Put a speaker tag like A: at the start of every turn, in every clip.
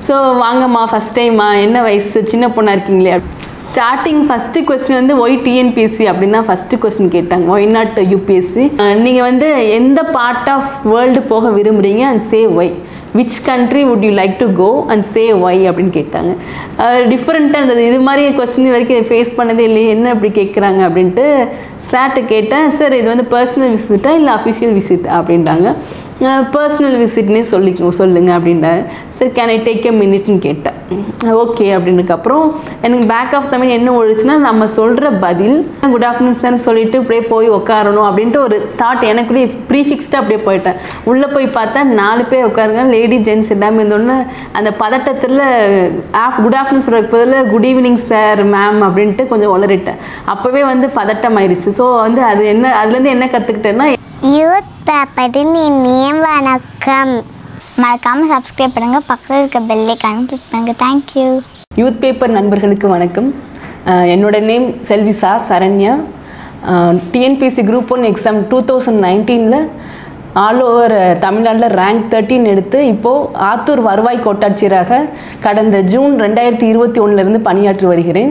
A: so வாங்கம்மா first டைம்மா என்ன வயசு சின்ன பொண்ணாக இருக்கீங்களே ஸ்டார்டிங் ஃபஸ்ட்டு கொஸ்டின் வந்து ஒய் டிஎன்பிஎஸ்சி அப்படின்னு தான் ஃபஸ்ட்டு கொஸ்டின் கேட்டாங்க ஒய் நாட் யூபிஎஸ்சி நீங்கள் வந்து எந்த பார்ட் ஆஃப் வேர்ல்டு போக விரும்புகிறீங்க and say why which country would you like to go and say why அப்படின்னு கேட்டாங்க டிஃப்ரெண்ட்டாக இருந்தது இது மாதிரி கொஸ்டின் வரைக்கும் ஃபேஸ் பண்ணதே இல்லையே என்ன இப்படி கேட்குறாங்க அப்படின்ட்டு சார்ட்ட கேட்டேன் சார் இது வந்து பர்சனல் விசிட்டா இல்லை அஃபிஷியல் விசிட் அப்படின்ட்டாங்க பர்சனல் விசிட்னே சொல்லி சொல்லுங்க அப்படின்றாரு சரி கேன் ஐ டேக் எ மினிட்னு கேட்டேன் ஓகே அப்படின்னதுக்கப்புறம் எனக்கு பேக் ஆஃப் த மைண்ட் என்ன ஒழிச்சுன்னா நம்ம சொல்கிற பதில் குட் ஆஃப்டர்நூன் சார் சொல்லிட்டு அப்படியே போய் உட்காரணும் அப்படின்ட்டு ஒரு தாட் எனக்குள்ளேயே ப்ரீஃபிக்ஸ்டாக அப்படியே போயிட்டேன் உள்ளே போய் பார்த்தா நாலு பேர் உட்காருங்க லேடி ஜென்ட்ஸ் எல்லாமே இருந்தோடனே அந்த பதட்டத்தில் ஆஃப் குட் ஆஃப்டர்நூன் சொல்கிறதுக்கு பதில் குட் ஈவினிங் சார் மேம் அப்படின்ட்டு கொஞ்சம் உளறிட்டேன் அப்போவே வந்து பதட்டம் ஆயிடுச்சு ஸோ வந்து அது என்ன அதுலேருந்து என்ன கற்றுக்கிட்டேன்னா
B: யூத் பேப்பரின் இனிய வணக்கம் மறக்காமல் சப்ஸ்கிரைப் பண்ணுங்கள் பக்கத்தில் இருக்க பெல்லைக்கான கிளிக் பண்ணுங்கள் தேங்க்யூ
A: யூத் பேப்பர் நண்பர்களுக்கு வணக்கம் அஹ் என்னோட name Selvisa Saranya TNPSC group one exam two thousand நைன்டீனில் ஆல் ஓவர் தமிழ்நாட்டில் ரேங்க் தேர்ட்டின் எடுத்து இப்போது ஆத்தூர் வருவாய் கோட்டாட்சியராக கடந்த ஜூன் ரெண்டாயிரத்தி இருபத்தி ஒன்றுலேருந்து பணியாற்றி வருகிறேன்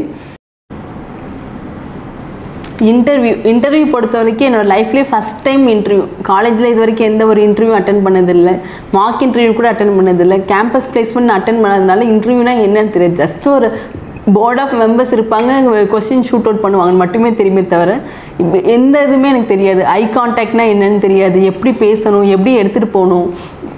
A: இன்டர்வியூ இன்டர்வியூ பொறுத்த வரைக்கும் என்னோட லைஃப்லேயே ஃபஸ்ட் டைம் இன்டர்வியூ காலேஜில் இது வரைக்கும் எந்த ஒரு இன்டர்வியூ அட்டன் பண்ணதில்லை மார்க் இன்டர்வியூ கூட அட்டன் பண்ணதில்லை கேம்பஸ் பிளேஸ்மெண்ட் அட்டன் பண்ணதுனால இன்டர்வியூனா என்னன்னு தெரியாது ஜஸ்ட் ஒரு போர்ட் ஆஃப் மெம்பர்ஸ் இருப்பாங்க கொஸ்டின் ஷூட் அவுட் பண்ணுவாங்க மட்டுமே தெரியுமே தவிர இப்ப எந்த இதுவுமே எனக்கு தெரியாது ஐ கான்டாக்ட்னா என்னன்னு தெரியாது எப்படி பேசணும் எப்படி எடுத்துகிட்டு போகணும்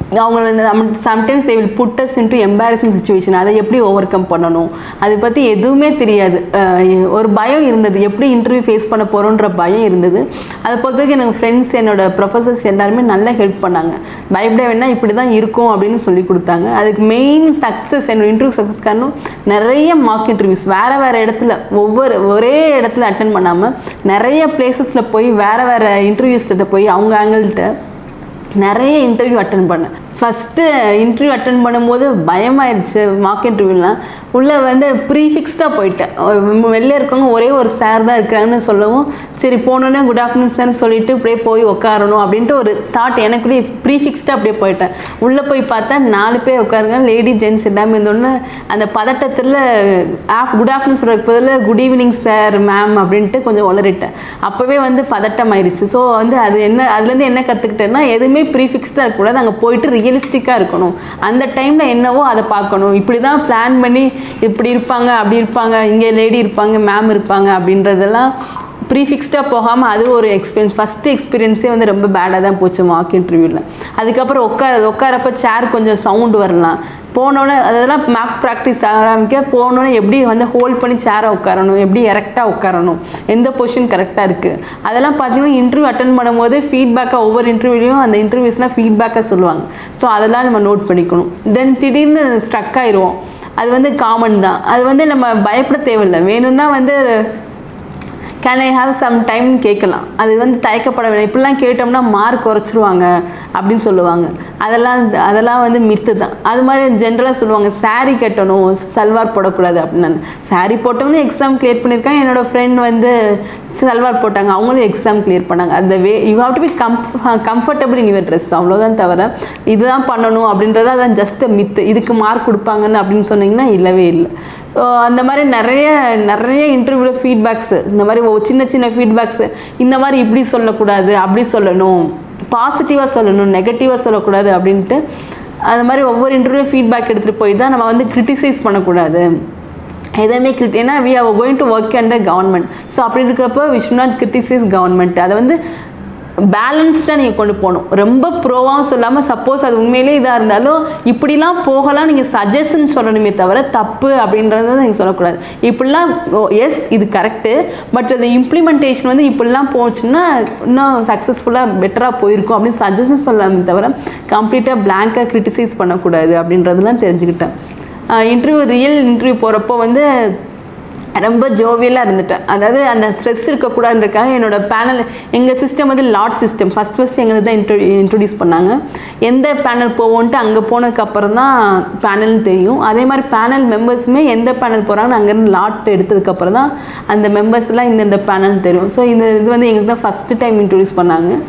A: அவங்க sometimes they will put us into embarrassing situation அதை எப்படி ஓவர் கம் பண்ணணும் அதை பற்றி எதுவுமே தெரியாது அஹ் ஒரு பயம் இருந்தது எப்படி இன்டர்வியூ ஃபேஸ் பண்ண போகிறோன்ற பயம் இருந்தது அதை பொறுத்த வரைக்கும் எனக்கு ஃப்ரெண்ட்ஸ் என்னோட ப்ரொஃபசர்ஸ் எல்லாருமே நல்லா ஹெல்ப் பண்ணாங்க பயப்பட வேணா இப்படி தான் இருக்கும் அப்படின்னு சொல்லி கொடுத்தாங்க அதுக்கு மெயின் சக்ஸஸ் என்னோட இன்டர்வியூ சக்ஸஸ் காரணம் நிறைய மார்க் இன்டர்வியூஸ் வேறு வேறு இடத்துல ஒவ்வொரு ஒரே இடத்துல அட்டன் பண்ணாமல் நிறைய பிளேசஸில் போய் வேறு வேறு இன்டர்வியூஸ்கிட்ட போய் அவங்க ஆங்கிள்கிட்ட நிறைய இன்டர்வியூ அட்டன் பண்ணேன் ஃபஸ்ட்டு இன்டர்வியூ அட்டன் பண்ணும்போது பயமாயிருச்சு மார்க் இன்டர்வியூலாம் உள்ளே வந்து ப்ரீஃபிக்ஸ்டாக போயிட்டேன் அஹ் வெளில இருக்கவங்க ஒரே ஒரு சார் தான் இருக்கிறாங்கன்னு சொல்லவும் சரி போனோன்னே குட் ஆஃப்டர்நூன் சார் சொல்லிட்டு அப்படியே போய் உட்காரணும் அப்படின்ட்டு ஒரு தாட் எனக்குள்ளேயே ப்ரீஃபிக்ஸ்டாக அப்படியே போயிட்டேன் உள்ளே போய் பார்த்தா நாலு பேர் உட்காருங்க லேடி ஜென்ட்ஸ் எல்லாமே இருந்தோடனே அந்த பதட்டத்தில் ஆஃப் குட் ஆஃப்டர்நூன் சொல்கிறதுக்கு பதில் குட் ஈவினிங் சார் மேம் அப்படின்ட்டு கொஞ்சம் உளறிட்டேன் அப்போவே வந்து பதட்டம் ஆயிடுச்சு ஸோ வந்து அது என்ன அதுலேருந்து என்ன கற்றுக்கிட்டேன்னா எதுவுமே ப்ரீஃபிக்ஸ்டாக இருக்கக்கூடாது அங்கே போயிட்டு ரியலிஸ்டிக்காக இருக்கணும் அந்த டைமில் என்னவோ அதை பார்க்கணும் இப்படி தான் பிளான் பண்ணி இப்படி இருப்பாங்க அப்படி இருப்பாங்க இங்கே லேடி இருப்பாங்க மேம் இருப்பாங்க அப்படின்றதெல்லாம் ப்ரீஃபிக்ஸ்டாக போகாமல் அது ஒரு எக்ஸ்பீரியன்ஸ் ஃபஸ்ட்டு எக்ஸ்பீரியன்ஸே வந்து ரொம்ப பேடாக தான் போச்சு மார்க் இன்டர்வியூவில் அதுக்கப்புறம் உட்கார உட்காரப்ப சேர் கொஞ்சம் சவுண்டு வரலாம் போனோடனே அதெல்லாம் மேக் ப்ராக்டிஸ் ஆரம்பிக்க போனோடனே எப்படி வந்து ஹோல்ட் பண்ணி சேரை உட்காரணும் எப்படி எரெக்டாக உட்காரணும் எந்த பொசிஷன் கரெக்டாக இருக்குது அதெல்லாம் பார்த்தீங்கன்னா இன்டர்வியூ அட்டன் பண்ணும்போது ஃபீட்பேக்காக ஒவ்வொரு இன்டர்வியூலையும் அந்த இன்டர்வியூஸ்லாம் ஃபீட்பேக்காக சொல்லுவாங்க ஸோ அதெல்லாம் நம்ம நோட் பண்ணிக்கணும் தென் திடீர்னு ஸ்ட்ரக் ஆயிடுவோம் அது வந்து காமன் தான் அது வந்து நம்ம பயப்பட தேவையில்லை வேணும்னா வந்து can I have some time கேட்கலாம் அது வந்து தயக்கப்பட வேண்டாம் இப்படிலாம் கேட்டோம்னா மார்க் குறைச்சிருவாங்க அப்படின்னு சொல்லுவாங்க அதெல்லாம் அதெல்லாம் வந்து மித்து தான் அது மாதிரி ஜென்ரலாக சொல்லுவாங்க saree கட்டணும் சல்வார் போடக்கூடாது அப்படின்னு saree போட்டவங்க எக்ஸாம் கிளியர் பண்ணியிருக்காங்க என்னோட ஃப்ரெண்ட் வந்து சல்வார் போட்டாங்க அவங்களும் எக்ஸாம் கிளியர் பண்ணாங்க அந்த way you have to become comfortable in your dress அவ்வளோதான் தவிர இதுதான் பண்ணணும் அப்படின்றது அதான் ஜஸ்ட் மித்து இதுக்கு மார்க் கொடுப்பாங்கன்னு அப்படின்னு சொன்னீங்கன்னா இல்லவே இல்லை ஸோ அந்த மாதிரி நிறைய நிறைய இன்டர்வியூவில் ஃபீட்பேக்ஸு இந்த மாதிரி ஒ- சின்ன சின்ன ஃபீட்பேக்ஸு இந்த மாதிரி இப்படி சொல்லக்கூடாது அப்படி சொல்லணும் பாசிட்டிவாக சொல்லணும் நெகட்டிவாக சொல்லக்கூடாது அப்படின்ட்டு அந்த மாதிரி ஒவ்வொரு இன்டர்வியூ ஃபீட்பேக் எடுத்துகிட்டு போய் தான் நம்ம வந்து கிரிட்டிசைஸ் பண்ணக்கூடாது எதுவுமே கிரிட் ஏன்னா we are going to work under government so அப்படி இருக்கிறப்போ we should not criticise government அதை வந்து பேலன்ஸ்டாக நீங்கள் கொண்டு போகணும் ரொம்ப ப்ரோவாகவும் சொல்லாமல் சப்போஸ் அது உண்மையிலே இதாக இருந்தாலும் இப்படிலாம் போகலாம் நீங்கள் சஜஷன் சொல்லணுமே தவிர தப்பு அப்படின்றத நீங்கள் சொல்லக்கூடாது இப்படிலாம் எஸ் இது கரெக்டு பட் அது இம்ப்ளிமெண்டேஷன் வந்து இப்படிலாம் போச்சுன்னா இன்னும் சக்ஸஸ்ஃபுல்லாக பெட்டராக போயிருக்கும் அப்படின்னு சஜஷன் சொல்லாமே தவிர கம்ப்ளீட்டாக blank-ஆ கிரிட்டிசைஸ் பண்ணக்கூடாது அப்படின்றதெல்லாம் தெரிஞ்சுக்கிட்டேன் இன்டர்வியூ ரியல் இன்டர்வியூ போகிறப்போ வந்து ரொம்ப ஜோவியலாக இருந்துட்டேன் அதாவது அந்த ஸ்ட்ரெஸ் இருக்கக்கூடாதுன்றக்காக என்னோட பேனல் எங்கள் சிஸ்டம் வந்து லாட் சிஸ்டம் ஃபஸ்ட் ஃபஸ்ட் எங்களுக்கு தான் இன்ட்ரோ இன்ட்ரடியூஸ் பண்ணாங்க எந்த பேனல் போவோன்ட்டு அங்கே போனதுக்கப்புறம் தான் பேனல்னு தெரியும் அதே மாதிரி பேனல் மெம்பர்ஸுமே எந்த பேனல் போகிறாங்கன்னு அங்கேருந்து லாட் எடுத்ததுக்கப்புறம் தான் அந்த மெம்பர்ஸ்லாம் இந்தந்த பேனல் தெரியும் ஸோ இந்த இது வந்து எங்களுக்கு தான் ஃபஸ்ட்டு டைம் இன்ட்ரடியூஸ் பண்ணாங்க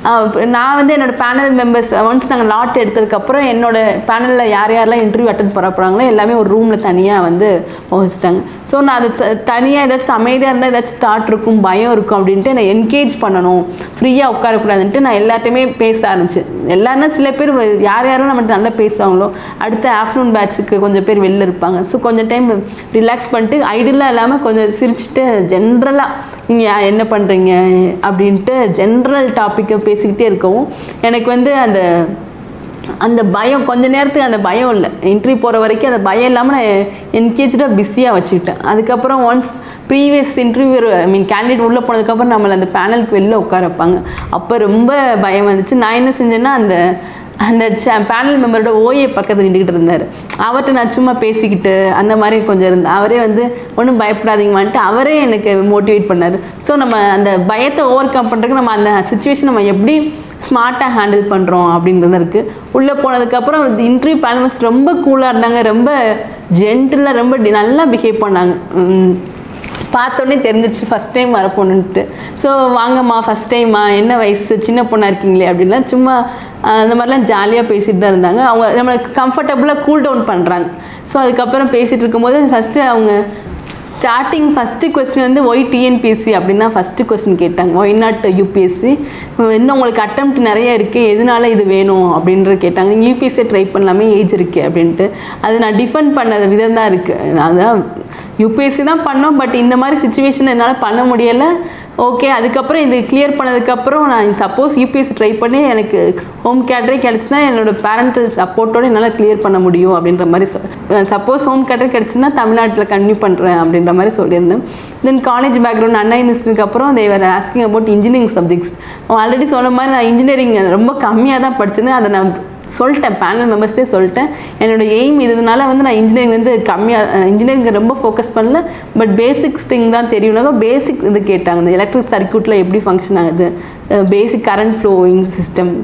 A: நான் வந்து என்னோட பேனல் மெம்பர்ஸ் ஒன்ஸ் நாங்கள் லாட் எடுத்ததுக்கப்புறம் என்னோட பேனலில் யார் யாரெல்லாம் இன்டர்வியூ அட்டன் பண்ண போகிறாங்களோ எல்லாமே ஒரு ரூமில் தனியாக வந்து வச்சுட்டாங்க ஸோ நான் அது தனியாக ஏதாச்சும் அமைதியாக இருந்தால் ஏதாச்சும் தாட் இருக்கும் பயம் இருக்கும் அப்படின்ட்டு என்னை என்கேஜ் பண்ணணும் ஃப்ரீயாக உட்காரக்கூடாதுன்ட்டு நான் எல்லார்ட்டையுமே பேச ஆரம்பிச்சேன் எல்லாருமே சில பேர் வ- யார் யாரும் நம்மகிட்ட நல்லா பேசுவாங்களோ அடுத்த ஆஃப்டர்நூன் பேட்சுக்கு கொஞ்சம் பேர் வெளில இருப்பாங்க ஸோ கொஞ்சம் டைம் ரிலாக்ஸ் பண்ணிட்டு ஐடியலாக இல்லாமல் கொஞ்சம் சிரிச்சுட்டு ஜென்ரலாக நீங்கள் என்ன பண்ணுறீங்க அப்படின்ட்டு ஜென்ரல் டாப்பிக்கை பேசிக்கிட்டே இருக்கவும் எனக்கு வந்து அந்த அந்த பயம் கொஞ்ச நேரத்துக்கு அந்த பயம் இல்லை இன்டர்வியூ போகிற வரைக்கும் அந்த பயம் இல்லாமல் நான் என்கேஜாக பிஸியாக வச்சுக்கிட்டேன் அதுக்கப்புறம் once previous interview I mean candidate உள்ளே போனதுக்கப்புறம் நம்மளை அந்த பேனலுக்கு வெளில உட்கார வைப்பாங்க அப்போ ரொம்ப பயம் வந்துச்சு நான் என்ன செஞ்சேன்னா அந்த அந்த பேனல் மெம்பரோட ஓஏ பக்கத்தில் நின்றுக்கிட்டு இருந்தார் அவர்கிட்ட நான் சும்மா பேசிக்கிட்டு அந்த மாதிரி கொஞ்சம் இருந்தேன் அவரே வந்து ஒன்றும் பயப்படாதீங்கமான்ட்டு அவரே எனக்கு மோட்டிவேட் பண்ணார் ஸோ நம்ம அந்த பயத்தை ஓவர் கம் பண்ணுறதுக்கு நம்ம அந்த சுச்சுவேஷன் நம்ம எப்படி ஸ்மார்ட்டாக ஹேண்டில் பண்ணுறோம் அப்படின்றது இருக்குது உள்ளே போனதுக்கப்புறம் இன்டர்வியூ பேனல்ஸ் ரொம்ப கூலாக இருந்தாங்க ரொம்ப ஜென்டிலாக ரொம்ப டி- நல்லா பிஹேவ் பண்ணாங்க உம், பார்த்தோன்னே தெரிஞ்சிச்சு ஃபஸ்ட் டைம் வர பொண்ணுன்ட்டு ஸோ வாங்கம்மா ஃபஸ்ட் டைம்மா என்ன வயசு சின்ன பொண்ணாக இருக்கீங்களே அப்படின்லாம் சும்மா ஆஹ், அந்த மாதிரிலாம் ஜாலியாக பேசிட்டு தான் இருந்தாங்க அவங்க நம்மளுக்கு கம்ஃபர்டபுளாக கூல் டவுன் பண்ணுறாங்க ஸோ அதுக்கப்புறம் பேசிகிட்டு இருக்கும்போது ஃபஸ்ட்டு அவங்க ஸ்டார்டிங் ஃபஸ்ட்டு கொஸ்டின் வந்து ஒய் டிஎன்பிஎஸ்சி அப்படின்னு தான் ஃபஸ்ட்டு கொஸ்டின் கேட்டாங்க ஒய் நாட் யூபிஎஸ்சி இன்னும் உங்களுக்கு அட்டம்ப்ட் நிறைய இருக்குது எதனால இது வேணும் அப்படின்ற கேட்டாங்க யூபிஎஸ்சி ட்ரை பண்ணலாமே ஏஜ் இருக்குது அப்படின்ட்டு அது நான் டிஃபெண்ட் பண்ண விதம் தான் இருக்குது அதான் யூபிஎஸ்சி தான் பண்ணோம் பட் இந்த மாதிரி சுச்சுவேஷன் என்னால் பண்ண முடியலை ஓகே அதுக்கப்புறம் இது கிளியர் பண்ணதுக்கப்புறம் நான் சப்போஸ் யூபிஎஸ்சி ட்ரை பண்ணி எனக்கு ஹோம் கேட்டரே கிடச்சுன்னா என்னோட பேரண்டல் சப்போர்ட்டோட என்னால் கிளியர் பண்ண முடியும் அப்படின்ற மாதிரி சப்போஸ் ஹோம் கேட்டரே கிடச்சுன்னா தமிழ்நாட்டில் கன்டினியூ பண்ணுறேன் அப்படின்ற மாதிரி சொல்லியிருந்தேன் தென் காலேஜ் பேக்ரவுண்ட் அண்ணா யூனிவர்சிட்டிக்கு அப்புறம் they were asking about engineering subjects already சொன்ன மாதிரி நான் இன்ஜினியரிங் ரொம்ப கம்மியாக தான் படிச்சிருந்தேன் அதை நான் சொல்லிட்டேன் பேனல் மெம்பர்ஸ்டே சொல்லிட்டேன் என்னோட எய்ம் இதனால வந்து நான் இன்ஜினியரிங் வந்து கம்மியாக இன்ஜினியரிங் ரொம்ப ஃபோக்கஸ் பண்ணல பட் பேசிக்ஸ் திங் தான் தெரியும்னாக்க பேசிக் இது கேட்டாங்க இந்த எலக்ட்ரிக் சர்க்யூட்டில் எப்படி ஃபங்க்ஷன் ஆகுது basic current flowing system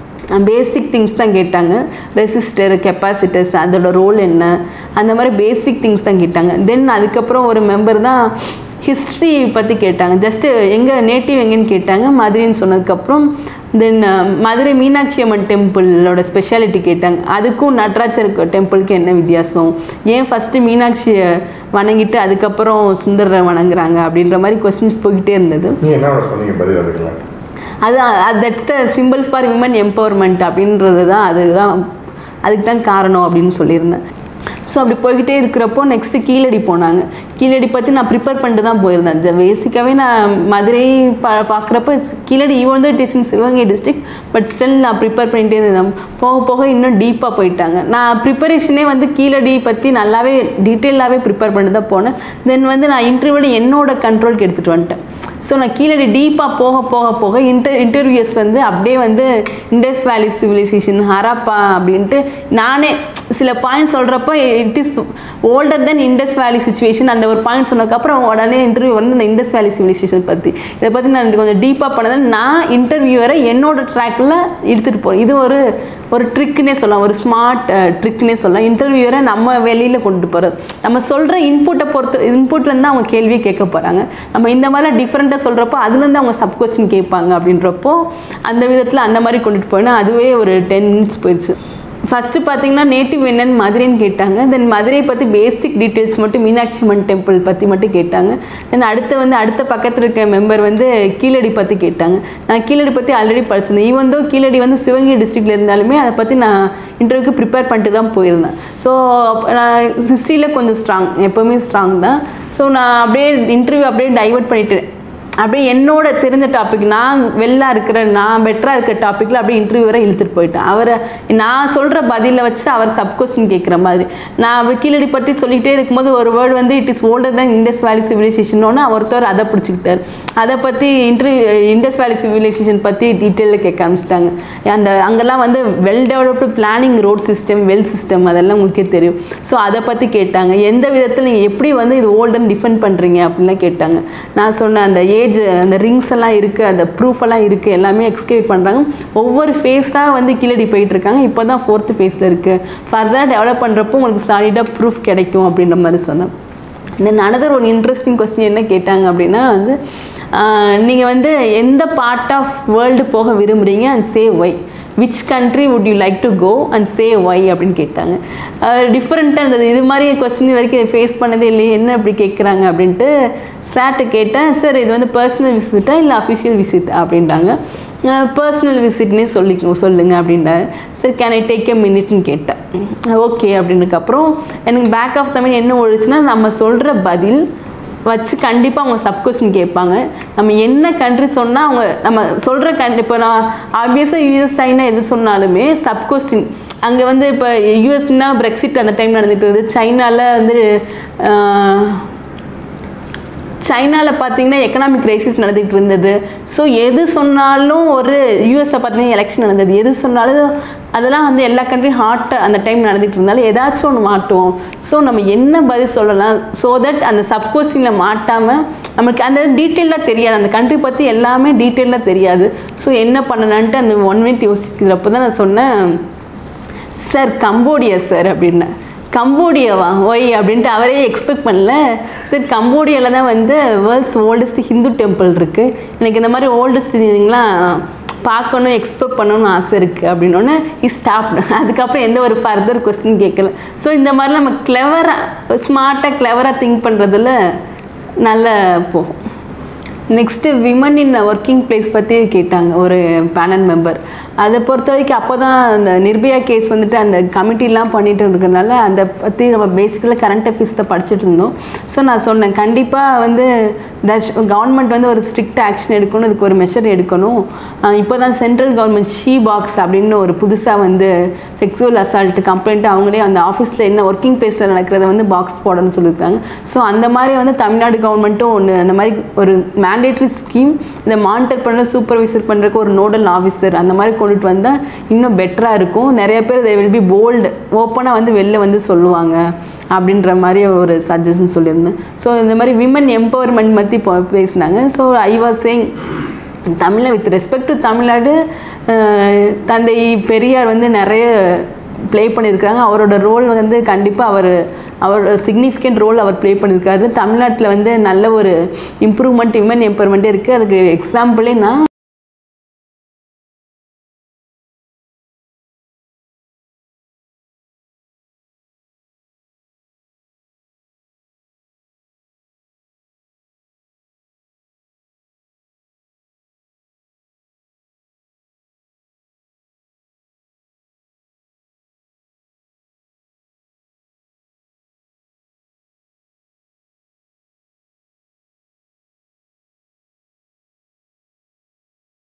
A: basic things தான் கேட்டாங்க ரெசிஸ்டர் கெப்பாசிட்டர்ஸ் அதோட ரோல் என்ன அந்த மாதிரி பேசிக் திங்ஸ் தான் கேட்டாங்க தென் அதுக்கப்புறம் ஒரு மெம்பர் தான் ஹிஸ்ட்ரி பற்றி கேட்டாங்க ஜஸ்ட்டு எங்கள் நேட்டிவ் எங்கேன்னு கேட்டாங்க மதுரைன்னு சொன்னதுக்கப்புறம் தென் மதுரை மீனாட்சி அம்மன் டெம்பிளோட ஸ்பெஷாலிட்டி கேட்டாங்க அதுக்கும் நடராஜர் டெம்பிளுக்கு என்ன வித்தியாசம் ஏன் ஃபஸ்ட்டு மீனாட்சியை வணங்கிட்டு அதுக்கப்புறம் சுந்தரரை வணங்குறாங்க அப்படின்ற மாதிரி கொஸ்டின்ஸ் போய்கிட்டே இருந்தது
C: நீ என்ன சொன்னீங்க பதில் அதுக்குள்ள
A: அது that's the symbol for women empowerment அப்படின்றது தான் அதுதான் அதுக்கு தான் காரணம் அப்படின்னு சொல்லியிருந்தேன் ஸோ அப்படி போய்கிட்டே இருக்கிறப்போ நெக்ஸ்ட்டு கீழடி போனாங்க கீழடி பற்றி நான் ப்ரிப்பேர் பண்ணிட்டு தான் போயிருந்தேன் பேசிக்காகவே நான் மதுரை பா பார்க்குறப்ப கீழடி ஈவன் தான் it is in Sivaganga district but still நான் ப்ரிப்பேர் பண்ணிட்டே இருந்தேன் போக போக இன்னும் டீப்பாக போயிட்டாங்க நான் ப்ரிப்பரேஷனே வந்து கீழடி பற்றி நல்லாவே டீட்டெயிலாகவே ப்ரிப்பேர் பண்ணி தான் போனேன் தென் வந்து நான் இன்டர்வியூட என்னோட கண்ட்ரோலுக்கு எடுத்துகிட்டு வந்துட்டேன் ஸோ நான் கீழடி டீப்பாக போக போக போக இன்டர் இன்டர்வியூஸ் வந்து அப்படியே வந்து இண்டஸ் வேலி சிவிலைசேஷன் ஹராப்பா அப்படின்ட்டு நானே சில பாயிண்ட் சொல்கிறப்போ it is older than Indus valley situation அந்த ஒரு பாயிண்ட் சொன்னதுக்கப்புறம் உடனே இன்டர்வியூ வந்து இந்த இண்டஸ் வேலி சிவிலைசேஷன் பற்றி இதை பற்றி நான் கொஞ்சம் டீப்பாக பண்ணதை நான் இன்டர்வியூவரை என்னோட ட்ராக்கில் இழுத்துட்டு போகிறேன் இது ஒரு ஒரு ட்ரிக்குன்னே சொல்லலாம் ஒரு ஸ்மார்ட் ட்ரிக்னே சொல்லலாம் இன்டர்வியூரை நம்ம வெளியில் கொண்டு போகிறது நம்ம சொல்கிற இன்புட்டை பொறுத்து இன்புட்லேருந்து அவங்க கேள்வியை கேட்க போகிறாங்க நம்ம இந்த மாதிரிலாம் டிஃப்ரெண்ட்டாக சொல்கிறப்போ அதுலேருந்து அவங்க சப் கொஸ்டின் கேட்பாங்க அப்படின்றப்போ அந்த விதத்தில் அந்த மாதிரி கொண்டுட்டு போயினா அதுவே ஒரு டென் மினிட்ஸ் போயிடுச்சு ஃபஸ்ட்டு பார்த்தீங்கன்னா நேட்டிவ் என்னன்னு மதுரைன்னு கேட்டாங்க தென் மதுரை பற்றி பேசிக் டீட்டெயில்ஸ் மட்டும் மீனாட்சி அம்மன் டெம்பிள் பற்றி மட்டும் கேட்டாங்க தென் அடுத்து வந்து அடுத்த பக்கத்தில் இருக்க மெம்பர் வந்து கீழடி பற்றி கேட்டாங்க நான் கீழடி பற்றி ஆல்ரெடி படிச்சிருந்தேன் ஈவன் தோ கீழடி வந்து சிவகங்கை டிஸ்ட்ரிக்ட்ல இருந்தாலுமே அதை பற்றி நான் இன்டர்வியூக்கு ப்ரிப்பேர் பண்ணிட்டு தான் போயிருந்தேன் ஸோ நான் ஹிஸ்ட்ரியில் கொஞ்சம் ஸ்ட்ராங் எப்போவுமே ஸ்ட்ராங் தான் ஸோ நான் அப்படியே இன்டர்வியூ அப்படியே டைவர்ட் பண்ணிட்டு அப்படியே என்னோட தெரிஞ்ச டாபிக் நான் வெள்ளா இருக்கிற நான் பெட்டராக இருக்கிற டாப்பிக்கில் அப்படியே இன்டர்வியூ வரை இழுத்துட்டு போயிட்டேன் அவரை நான் சொல்கிற பதிலை வச்சு அவர் சப் கொஸ்டின் கேட்குற மாதிரி நான் அவர் கீழடி பற்றி சொல்லிக்கிட்டே இருக்கும்போது ஒரு வேர்டு வந்து it is older than Indus valley civilisation ஒருத்தர் அதை பிடிச்சிக்கிட்டார் அதை பற்றி இன்டர்வியூ இண்டஸ் வேலி சிவிலைசேஷன் பற்றி டீட்டெயிலில் கேட்க ஆரம்பிச்சிட்டாங்க அந்த அங்கெல்லாம் வந்து well developed planning road system well system அதெல்லாம் உங்களுக்கே தெரியும் ஸோ அதை பற்றி கேட்டாங்க எந்த விதத்தில் நீங்கள் எப்படி வந்து இது ஓல்டன் டிஃபெண்ட் பண்ணுறீங்க அப்படின்லாம் கேட்டாங்க நான் சொன்ன அந்த ஏஜ் அந்த ரிங்ஸ் எல்லாம் இருக்குது அந்த ப்ரூஃப் எல்லாம் இருக்குது எல்லாமே எக்ஸ்கிரேட் பண்ணுறாங்க ஒவ்வொரு ஃபேஸாக வந்து கீழடி போயிட்டு இருக்காங்க இப்போ தான் ஃபோர்த்து ஃபேஸில் இருக்குது ஃபர்தராக டெவலப் பண்ணுறப்போ உங்களுக்கு சாலிடாக ப்ரூஃப் கிடைக்கும் அப்படின்ற மாதிரி சொன்னேன் தென் அனதர் ஒரு இன்ட்ரெஸ்டிங் கொஸ்டின் என்ன கேட்டாங்க அப்படின்னா வந்து நீங்கள் வந்து எந்த பார்ட் ஆஃப் வேர்ல்டு போக விரும்புகிறீங்க and say why which country would you like to go and say why அப்படின்னு கேட்டாங்க டிஃப்ரெண்ட்டாக இருந்தது இது மாதிரி கொஸ்டின் வரைக்கும் ஃபேஸ் பண்ணதே இல்லையே என்ன இப்படி கேட்குறாங்க அப்படின்ட்டு சார்ட்ட கேட்டேன் சார் இது வந்து பர்சனல் விசிட்டா இல்லை அஃபிஷியல் விசிட் அப்படின்ட்டாங்க பர்சனல் விசிட்னே சொல்லி சொல்லுங்க அப்படின்றாங்க சரி கேன் ஐ டேக் எ மினிட்னு கேட்டேன் ஓகே அப்படின்னதுக்கப்புறம் எனக்கு பேக் ஆஃப் த மைண்ட் என்ன ஒழிச்சுன்னா நம்ம சொல்கிற பதில் வச்சு கண்டிப்பாக அவங்க சப்கொஸ்டின் கேட்பாங்க நம்ம என்ன கண்ட்ரி சொன்னால் அவங்க நம்ம சொல்கிற கண்ட்ரி இப்போ நான் ஆப்வியஸாக யூஎஸ் சைனா எது சொன்னாலுமே சப்கொஸ்டின் அங்கே வந்து இப்போ யூஎஸ்னா பிரெக்சிட் அந்த டைம் நடந்துட்டு இருந்தது சைனாவில் வந்து ஆஹ், சைனாவில் பார்த்தீங்கன்னா எக்கனாமிக் கிரைசிஸ் நடந்துகிட்டு இருந்தது ஸோ எது சொன்னாலும் ஒரு யூஎஸை பார்த்தீங்கன்னா எலெக்ஷன் நடந்தது எது சொன்னாலும் அதெல்லாம் வந்து எல்லா கண்ட்ரியும் ஹார்ட் அந்த டைம் நடந்துகிட்டு இருந்தாலும் ஏதாச்சும் ஒன்று மாட்டுவோம் ஸோ நம்ம என்ன பதில் சொல்லலாம் ஸோ தட் அந்த சப்கோஸ்டினில் மாட்டாமல் நமக்கு அந்த டீட்டெயிலாக தெரியாது அந்த கண்ட்ரி பற்றி எல்லாமே டீட்டெயிலாக தெரியாது ஸோ என்ன பண்ணலான்ட்டு அந்த ஒன் மினிட் யோசிக்கிறப்ப தான் நான் சொன்னேன் சார் கம்போடியா சார் அப்படின்னேன் கம்போடியாவா ஒய் அப்படின்ட்டு அவரே எக்ஸ்பெக்ட் பண்ணல சரி கம்போடியாவில் தான் வந்து வேர்ல்ட்ஸ் ஓல்டஸ்ட் ஹிந்து டெம்பிள் இருக்குது எனக்கு இந்த மாதிரி ஓல்டஸ்ட் இதுங்களாம் பார்க்கணும் எக்ஸ்பெக்ட் பண்ணணும்னு ஆசை இருக்குது அப்படின்னோடனே இஸ் ஸ்டாப் அதுக்கப்புறம் எந்த ஒரு ஃபர்தர் கொஸ்டின் கேட்கல ஸோ இந்த மாதிரி நம்ம கிளவராக ஸ்மார்ட்டாக கிளவராக திங்க் பண்ணுறதுல நல்ல போகும் next women in working place பற்றி கேட்டாங்க ஒரு பேனல் மெம்பர் அதை பொறுத்த வரைக்கும் அப்போ தான் அந்த நிர்பயா கேஸ் வந்துட்டு அந்த கமிட்டிலாம் பண்ணிட்டு இருக்கிறதுனால அந்த பற்றி நம்ம பேசிக்கலாக கரண்ட் அஃபேர்ஸில் படிச்சுட்டு இருந்தோம் ஸோ நான் சொன்னேன் கண்டிப்பாக வந்து கவர்மெண்ட் வந்து ஒரு ஸ்ட்ரிக்ட் ஆக்ஷன் எடுக்கணும் இதுக்கு ஒரு மெஷர் எடுக்கணும் இப்போ தான் சென்ட்ரல் கவர்மெண்ட் ஷீ பாக்ஸ் அப்படின்னு ஒரு புதுசாக வந்து செக்ஸுவல் அசால்ட் கம்ப்ளைண்ட் அவங்களே அந்த ஆஃபீஸில் என்ன ஒர்க்கிங் பிளேஸில் நடக்கிறத வந்து பாக்ஸ் போடணும்னு சொல்லியிருக்காங்க ஸோ அந்த மாதிரி வந்து தமிழ்நாடு கவர்மெண்ட்டும் ஒன்று அந்த மாதிரி ஒரு மேண்டேட்ரி ஸ்கீம் இதை மானிட்டர் பண்ண சூப்பர்வைசர் பண்ணுறதுக்கு ஒரு நோடல் ஆஃபீஸர் அந்த மாதிரி கொண்டுட்டு வந்தால் இன்னும் பெட்டராக இருக்கும் நிறைய பேர் they will be போல்டு ஓப்பனாக வந்து வெளில வந்து சொல்லுவாங்க அப்படின்ற மாதிரி ஒரு சஜஷன் சொல்லியிருந்தேன் ஸோ இந்த மாதிரி விமன் எம்பவர்மெண்ட் பற்றி போ- பேசினாங்க ஸோ ஐ வாஸ் சேயிங் தமிழை with respect to Tamil Nadu uh, தந்தை பெரியார் வந்து நிறைய ப்ளே பண்ணியிருக்காங்க அவரோட ரோல் வந்து கண்டிப்பாக அவர் அவரோட சிக்னிஃபிகண்ட் ரோல் அவர் ப்ளே பண்ணியிருக்காரு தமிழ்நாட்டில் வந்து நல்ல ஒரு இம்ப்ரூவ்மெண்ட் விமன் எம்பவர்மெண்ட்டே இருக்குது அதுக்கு எக்ஸாம்பிளே நான்